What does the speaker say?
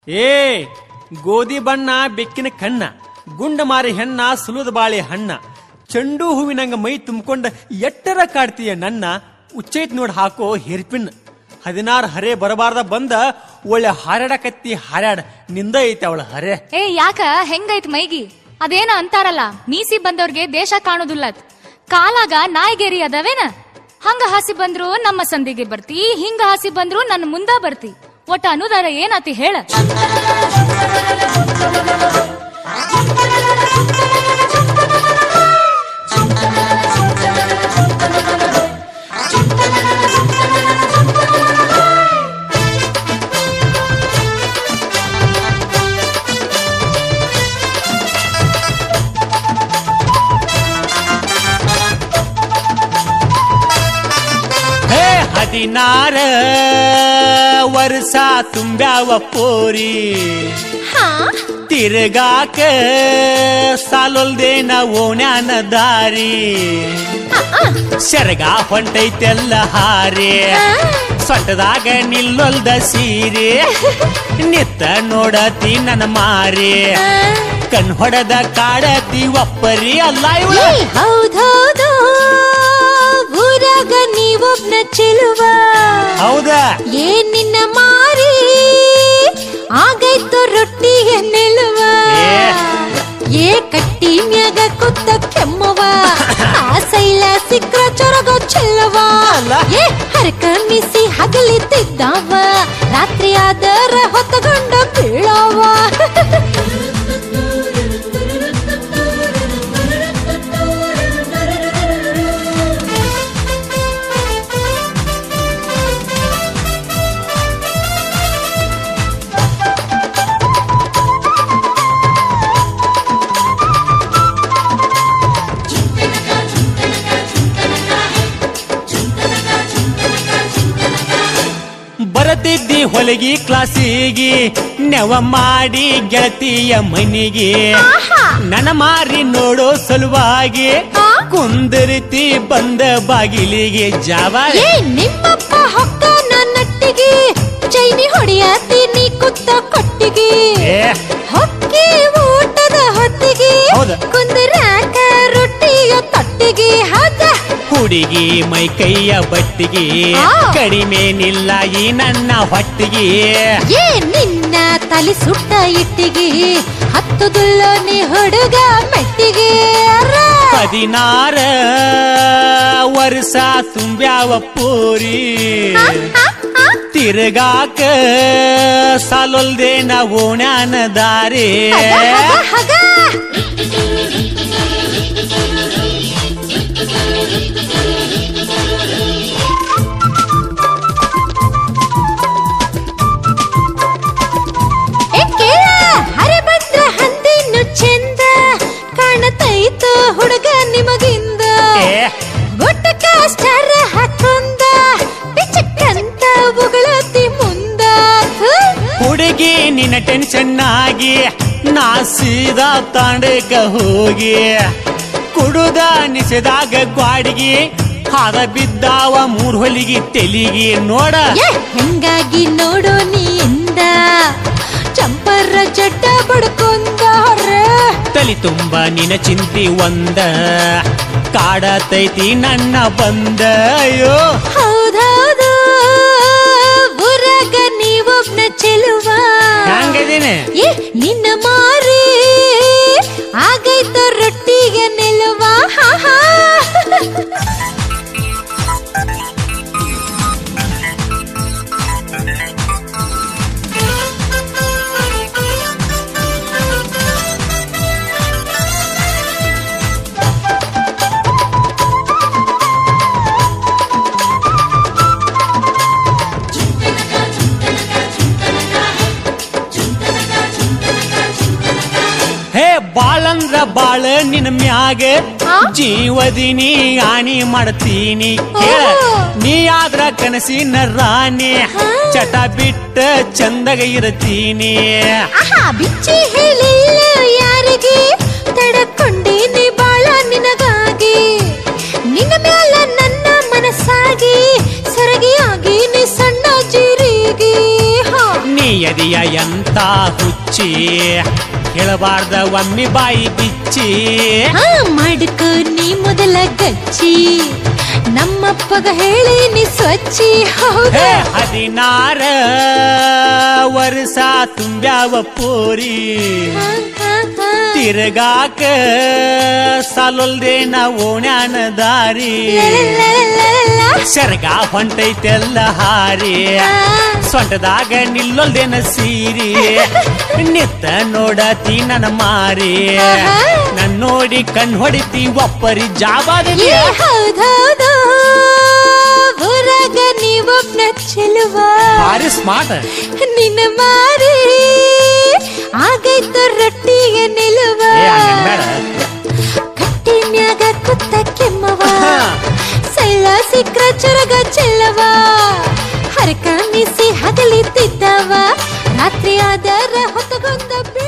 ಏ ಗೋಧಿ ಬಣ್ಣ ಬೆಕ್ಕಿನ ಕಣ್ಣ ಗುಂಡ ಮಾರಿ ಹೆಣ್ಣ ಸುಲುದ ಬಾಳೆ ಹಣ್ಣ ಚೆಂಡು ಹೂವಿನಂಗ ಮೈ ತುಂಬಿಕೊಂಡ ಎಟ್ಟರ ಕಾಡ್ತೀಯ ನನ್ನ ಉಚ್ಚೈತ್ ನೋಡ್ ಹಾಕೋ ಹೇರ್ಪಿನ್ ಹದಿನಾರು ಹರೆ ಬರಬಾರ್ದ ಬಂದ ಒಳ್ಳೆ ಹಾರಾಡಕತ್ತಿ ಹಾರಾಡ ನಿಂದ ಐತೆ ಅವಳ ಹರೆ ಏ ಯಾಕ ಹೆಂಗೈತ್ ಮೈಗಿ ಅದೇನ ಅಂತಾರಲ್ಲ ಮೀಸಿ ಬಂದವ್ರಿಗೆ ದೇಶ ಕಾಣುದಿಲ್ಲ ಕಾಲಾಗ ನಾಯಿಗೇರಿ ಅದಾವೇನ ಹಂಗ ಹಾಸಿ ಬಂದ್ರು ನಮ್ಮ ಸಂದಿಗೆ ಬರ್ತಿ ಹಿಂಗ ಹಾಸಿ ಬಂದ್ರು ನನ್ನ ಮುಂದ ಬರ್ತಿ ಒಟ್ಟ ಅನುದಾರ ಏನಾತಿ ಹೇಳ ಹೇ ಹದಿನಾರ ವರ್ಷ ತುಂಬ್ಯಾವ ಪೋರಿ ತಿರುಗಾಕ ಸಾಲೊಲ್ದೇನ ಓಣ್ಯಾನ ದಾರಿ ಸೆರಗ ಹೊಂಟೈತೆಲ್ಲ ಹಾರಿ ಸೊಂಟದಾಗ ನಿಲ್ಲೊಲ್ದ ಸೀರೆ ನಿತ್ತ ನೋಡತಿ ನನ್ನ ಮಾರಿ ಕಣ್ ಹೊಡೆದ ಕಾಡತಿ ಒಪ್ಪರಿ ಅಲ್ಲ ಇವಳು ಹೌದೌದು ಊರಾಗ ನೀವೊಬ್ನ ಚೆಲುವ ಹೌದಾ ಏನ್ ನಿನ್ನ ಮಾರಿ ಆಗೈತು ರೊಟ್ಟಿಗೆ ನಿಲ್ಲುವ ಏ. ಏ ಕಟ್ಟಿ ಮ್ಯಾಗ ಕುತ್ತ ಕೆಮ್ಮವ ಆ ಸೈಲ ಸಿಕ್ರ ಚೊರಗ ಚೆಲ್ಲವ ಅಲ್ಲ. ಏ ಹರಕ ಮಿಸಿ ಹಗಲಿತ್ತಿದ್ದಾವ ರಾತ್ರಿ ಆದರ ಹೊತ್ತಗೊಂಡ ಬೀಳವ ಬರತಿದ್ದಿ ಹೊಲಗಿ ಕ್ಲಾಸಿಗೆ ನೆವ ಮಾಡಿ ಗೆಳತಿಯ ಮನಿಗೆ ನನ್ನ ಮಾರಿ ನೋಡೋ ಸಲುವಾಗಿ ಆ? ಕುಂದರಿತಿ ಬಂದ ಬಾಗಿಲಿಗೆ ಜಾವ ಏ ನಿಮ್ಮಪ್ಪ ಹೊಕ್ಕ ನನ್ನಟ್ಟಿಗೆ ಚೈನಿ ಹೊಡೆಯತ್ತೀನಿ ಕುತ್ತ ಕೊಟ್ಟಿಗೆ ಏ ಹೊಕ್ಕಿ ಊಟದ ಹೊತ್ತಿಗೆ ಹೌದ. ಕುಂದರಾಕ ರೊಟ್ಟಿಯ ತಟ್ಟಿಗೆ ಹೌದ ಹುಡುಗಿ ಮೈ ಕೈಯ ಬಟ್ಟಿಗೆ ಆ. ಕಡಿಮೆ ನಿಲ್ಲ ಈ ನನ್ನ ಹೊಟ್ಟಿಗೆ ಏ ನಿನ್ನ ತಲೆ ಸುಟ್ಟ ಇಟ್ಟಿಗೆ ಹತ್ತು ದುಲ್ಲೋನಿ ಹುಡುಗ ಮೆಟ್ಟಿಗೆ ಅರ್ರ. ಹದಿನಾರ ವರ್ಷ ತುಂಬ್ಯಾವ ಪೂರಿ ಆ, ಆ, ಆ. ತಿರುಗಾಕ ಸಾಲೊಲ್ದೇನ ಓಣ್ಯಾನ ದಾರಿ ಹಗ, ಹಗ, ಹಗ. ಏ ಕೇಳ, ಹರೆ ಬಂದ್ರ ಹಂದಿನು ಚಂದ ಕಾಣತೈತ ಹುಡುಗ ನಿಮಗಿಂದ ಏ, ಗುಟ್ಟಕ ಸ್ಟಾರ ಹಾಕೊಂದ ಪಿಚಕ್ಕಂತ ಉಗಳತಿ ಮುಂದ ಥು. ಹುಡುಗಿ ನಿನ್ನ ಟೆನ್ಷನ್ ಆಗಿ ನಾ ಸೀದಾ ತಾಂಡಕ ಹೋಗಿ ಕುಡುದ ನಿಸೆದಾಗ ಗ್ವಾಡಿಗೆ ಹಾದ ಬಿದ್ದಾವ ಮೂರ್ ಹೊಲಿಗೆ ತೆಲಿಗೆ ನೋಡ ಏ, ಹೆಂಗಾಗಿ ನೋಡೋ ನೀಂದ ಚಂಪರ ಚಡ್ಡ ಬಡ್ಕೊಂಡ ಹೊರ್ರೆ. ತಲಿ ತುಂಬ ನಿನ ಚಿಂತಿ ಒಂದ ಕಾಡತೈತಿ ನನ್ನ ಬಂದ ಅಯ್ಯೋ ಹೌದೌದು ಊರಾಗ ನೀವೊಬ್ನ ಚೆಲುವ ಹಂಗದೀನಿ ಏ ನಿನ್ನ ಮಾರಿ ಆಗೈತ ರೊಟ್ಟಿಗೆ ನಿಲ್ಲುವ ಹಾ ಹಾ ಹೇ ಬಾಳಂದ್ರ ಬಾಳ ನಿನ್ನ ಮ್ಯಾಗ ಆ? ಜೀವದಿನಿ ಆಣಿ ಮಾಡ್ತೀನಿ ಕೇಳ ಓ. ನೀ ಆದ್ರ ಕನಸಿನ ರಾಣಿ ಹಾ. ಚಟ ಬಿಟ್ಟ ಚಂದಗ ಇರತೀನಿ ಆಹಾ ಬಿಚ್ಚಿ ಹೇಳಿಲ್ಲ ಯಾರಿಗೆ ತಡಕೊಂಡೇನೆ ಬಾಳ ನಿನಗಾಗಿ ನಿನ್ನ ಮ್ಯಾಲ ನನ್ನ ಮನಸ್ಸಾಗಿ ಸರಗಿಯಾಗಿ ನೀ ಸಣ್ಣ ಜೀರಿಗೆ ಹಾ ನೀ ಎದೆಯ ಎಂತ ಹುಚ್ಚಿ ಹೇಳಬಾರ್ದ ಒಮ್ಮೆ ಬಾಯಿ ಬಿಚ್ಚಿ ಹಾ ಮಾಡ್ಕೋ ನೀ ಮೊದಲ ಗಚ್ಚಿ ನಮ್ಮಪ್ಪಗ ಹೇಳಿ ನೀ ಸ್ವಚ್ಛಿ ಹೌದ ಹೇ ಹದಿನಾರ ವರ್ಷ ತುಂಬ್ಯಾವ ಪೋರಿ ತಿರುಗಾಕ ಸಾಲೊಲ್ದೇನ ಓಣ್ಯಾನ ದಾರಿ ಸೆರಗ ಹೊಂಟೈತೆಲ್ಲ ಹಾರಿ ಸೊಂಟದಾಗ ನಿಲ್ಲೊಲ್ದೇನ ಸೀರಿ ನಿತ್ತ ನೋಡತಿ ನನ್ನ ಮಾರಿ ನನ್ ನೋಡಿ ಕಣ್ ಹೊಡಿತಿ ಒಪ್ಪರಿ ಜಾಬಾದಲ್ಲಿ ಏ ಹೌದೌದು ಊರಾಗ ನೀವೊಬ್ನ ಚೆಲುವ ಭಾರಿ ಸ್ಮಾರ್ಟ್ ನಿನ್ನ ಮಾರಿ ಆಗೈತು ರೊಟ್ಟಿಗೆ ನಿಲುವ ಏ ಹಂಗೇನ್ ಬೇಡ. ಕಟ್ಟಿ ಮ್ಯಾಗ ಕುತ್ತ ಕೆಮ್ಮವ ಹಾ. ಸೈಳ ಸಿಕ್ರ ಚೊರಗ ಚೆಲ್ಲವ ಹರಕ ಮಿಸಿ ಹಗಲಿತ್ತಿದ್ದವ ರಾತ್ರಿ ಆದರ ಹೊತ್ತಗೊಂದ